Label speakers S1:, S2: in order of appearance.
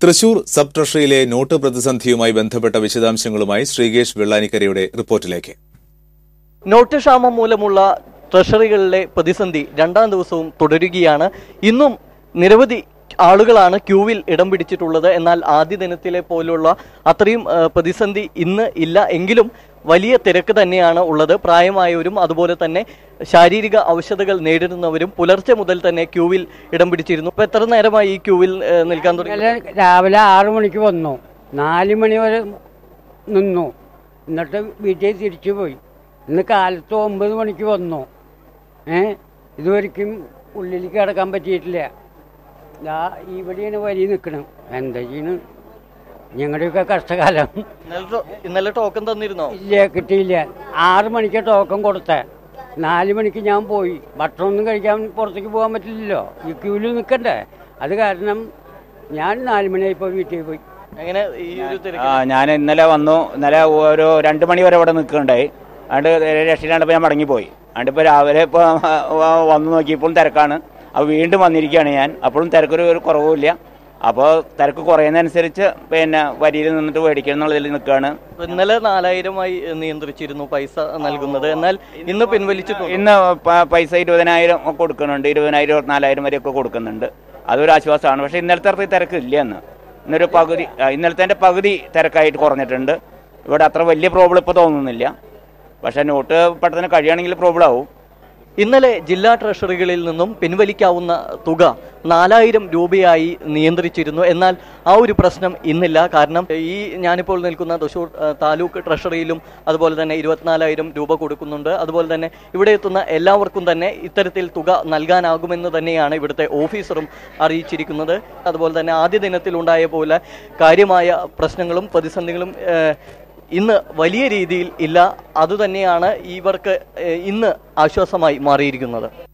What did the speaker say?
S1: Thrissur sub ട്രഷറിയിലെ note പ്രതിസന്ധിയുമായി ബന്ധപ്പെട്ട വിശദാംശങ്ങളുമായി ശ്രീകേഷ് വെള്ളാനിക്കരയുടെ റിപ്പോർട്ടിലേക്ക്
S2: നോട്ട് ക്ഷാമം മൂലമുള്ള ട്രഷറികളിലെ പ്രതിസന്ധി രണ്ടാം ദിവസവും തുടരുകയാണ് ഇന്നും നിരവധി ആളുകളാണ് ക്യൂവിൽ ഇടം പിടിച്ചിട്ടുള്ളത് എന്നാൽ ആദ്യ ദിനത്തിലെ പോലുള്ള അത്രയും ആ, പ്രതിസന്ധി ഇന്ന് ഇല്ല എങ്കിലും വലിയ തിരക്ക് തന്നെയാണ് ഉള്ളത് പ്രായമായവരും അതുപോലെ തന്നെ ശാരീരിക ഔഷധങ്ങൾ നേരിടുന്നവരും പുലർച്ചെ മുതൽ തന്നെ ക്യൂവിൽ ഇടം പിടിച്ചിരുന്നു ഇപ്പൊ എത്ര നേരമായി ഈ ക്യൂവിൽ ആ, നിൽക്കാൻ തുടങ്ങി
S3: ഇന്നലെ രാവിലെ ആറ് മണിക്ക് വന്നു നാല് മണി വരെ നിന്നു എന്നിട്ട് വീട്ടിൽ തിരിച്ചു പോയി ഇന്ന് കാലത്ത് ഒമ്പത് മണിക്ക് വന്നു ഏ ഇതുവരെയ്ക്കും ഉള്ളിലേക്ക് കിടക്കാൻ പറ്റിയിട്ടില്ല ദാ ഇവിടെയാണ് വരി നിൽക്കണം എന്താ ചെയ്യണ് ഞങ്ങളുടെയൊക്കെ കഷ്ടകാലം
S2: ഇന്നലെ ടോ- ഇന്നലെ ടോക്കൺ തന്നിരുന്നോ
S3: ഇല്ല കിട്ടിയില്ല ആറ് മണിക്ക് ടോക്കൺ കൊടുത്തേ നാല് മണിക്ക് ഞാൻ പോയി ഭക്ഷണമൊന്നും കഴിക്കാൻ പുറത്തേക്ക് പോകാൻ പറ്റില്ലല്ലോ ഈ ക്യൂവിൽ നിൽക്കണ്ടേ അത് കാരണം ഞാൻ നാല് മണിയായിപ്പോൾ വീട്ടിൽ പോയി
S2: എങ്ങനെ ഈ ഒരു തിരക്ക്
S4: ആ ഞാൻ ഇന്നലെ വന്നു ഇന്നലെ ഒരു രണ്ട് മണി വരെ ഇവിടെ നിൽക്കുന്നുണ്ടായി അതുകൊണ്ട് രക്ഷയിലാണ്ടപ്പോൾ ഞാൻ മടങ്ങിപ്പോയി അതുകൊണ്ട് ഇപ്പോൾ രാവിലെ ഇപ്പോൾ വന്നു നോക്കിയപ്പോൾ തിരക്കാണ് അപ്പോൾ വീണ്ടും വന്നിരിക്കുകയാണ് ഞാൻ അപ്പോഴും തിരക്കൊരു ഒരു കുറവുമില്ല അപ്പോൾ തിരക്ക് കുറയുന്നതനുസരിച്ച് പിന്നെ വരിയിൽ നിന്നിട്ട് മേടിക്കണം എന്നുള്ളതിൽ നിൽക്കുകയാണ്
S2: ഇന്നലെ നാലായിരമായി നിയന്ത്രിച്ചിരുന്നു പൈസ നൽകുന്നത് എന്നാൽ ഇന്ന് പിൻവലിച്ചിട്ടുണ്ട്
S4: ഇന്ന് പ- പൈസ ഇരുപതിനായിരം ഒക്കെ കൊടുക്കുന്നുണ്ട് ഇരുപതിനായിരം ഇരുപത്തിനാലായിരം വരെയൊക്കെ കൊടുക്കുന്നുണ്ട് അതൊരു ആശ്വാസമാണ് പക്ഷേ ഇന്നലത്തെ അത്ര തിരക്ക് ഇല്ല എന്ന് ഇന്നൊരു പകുതി ആ, ഇന്നലത്തെ പകുതി തിരക്കായിട്ട് കുറഞ്ഞിട്ടുണ്ട് ഇവിടെ അത്ര വലിയ പ്രോബ്ലം ഇപ്പോൾ തോന്നുന്നില്ല പക്ഷേ നോട്ട് പെട്ടെന്ന് കഴിയുകയാണെങ്കിൽ പ്രോബ്ലം ആവും
S2: ഇന്നലെ ജില്ലാ ട്രഷറികളിൽ നിന്നും പിൻവലിക്കാവുന്ന തുക നാലായിരം രൂപയായി നിയന്ത്രിച്ചിരുന്നു എന്നാൽ ആ ഒരു പ്രശ്നം ഇന്നില്ല കാരണം ഈ ഞാനിപ്പോൾ നിൽക്കുന്ന തൃശൂർ ആ, താലൂക്ക് ട്രഷറിയിലും അതുപോലെ തന്നെ ഇരുപത്തിനാലായിരം രൂപ കൊടുക്കുന്നുണ്ട് അതുപോലെ തന്നെ ഇവിടെ എത്തുന്ന എല്ലാവർക്കും തന്നെ ഇത്തരത്തിൽ തുക നൽകാനാകുമെന്ന് തന്നെയാണ് ഇവിടുത്തെ ഓഫീസറും അറിയിച്ചിരിക്കുന്നത് അതുപോലെ തന്നെ ആദ്യ ദിനത്തിലുണ്ടായ പോലെ കാര്യമായ പ്രശ്നങ്ങളും പ്രതിസന്ധികളും ഏഹ്, ഇന്ന് വലിയ രീതിയിൽ ഇല്ല അതുതന്നെയാണ് ഇവർക്ക് ഏഹ്, ഇന്ന് ആശ്വാസമായി മാറിയിരിക്കുന്നത്